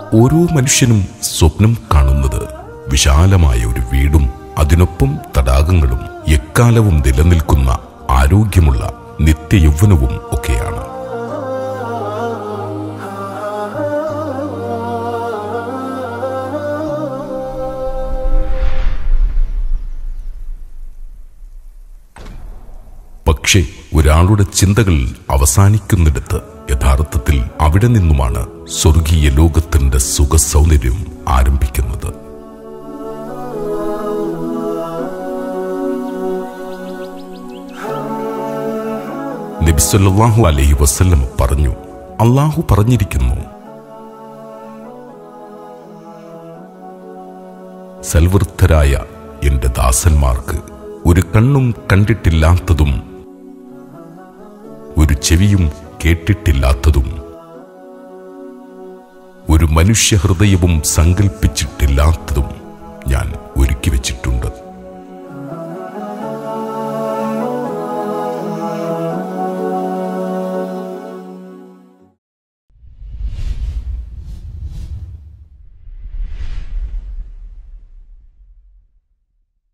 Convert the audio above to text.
ഓരോ മനുഷ്യനും സ്വപ്നം കാണുന്നത് വിശാലമായ ഒരു വീടും അതിനൊപ്പം തടാകങ്ങളും എക്കാലവും നിലനിൽക്കുന്ന ആരോഗ്യമുള്ള നിത്യയൗവനവും ഒക്കെയാണ് പക്ഷേ ഒരാളുടെ ചിന്തകൾ അവസാനിക്കുന്നിടത്ത് യഥാർത്ഥത്തിൽ അവിടെ നിന്നുമാണ് സ്വർഗീയ ലോകത്തിന്റെ സുഖ സൗന്ദര്യം ആരംഭിക്കുന്നത് നബിസല്ലാഹു അലൈഹി വസല്ലം പറഞ്ഞു അള്ളാഹു പറഞ്ഞിരിക്കുന്നു സൽവൃദ്ധരായ എന്റെ ദാസന്മാർക്ക് ഒരു കണ്ണും കണ്ടിട്ടില്ലാത്തതും ഒരു ചെവിയും കേട്ടിട്ടില്ലാത്തതും ഒരു മനുഷ്യഹൃദയവും സങ്കൽപ്പിച്ചിട്ടില്ലാത്തതും ഞാൻ ഒരുക്കി വച്ചിട്ടുണ്ട്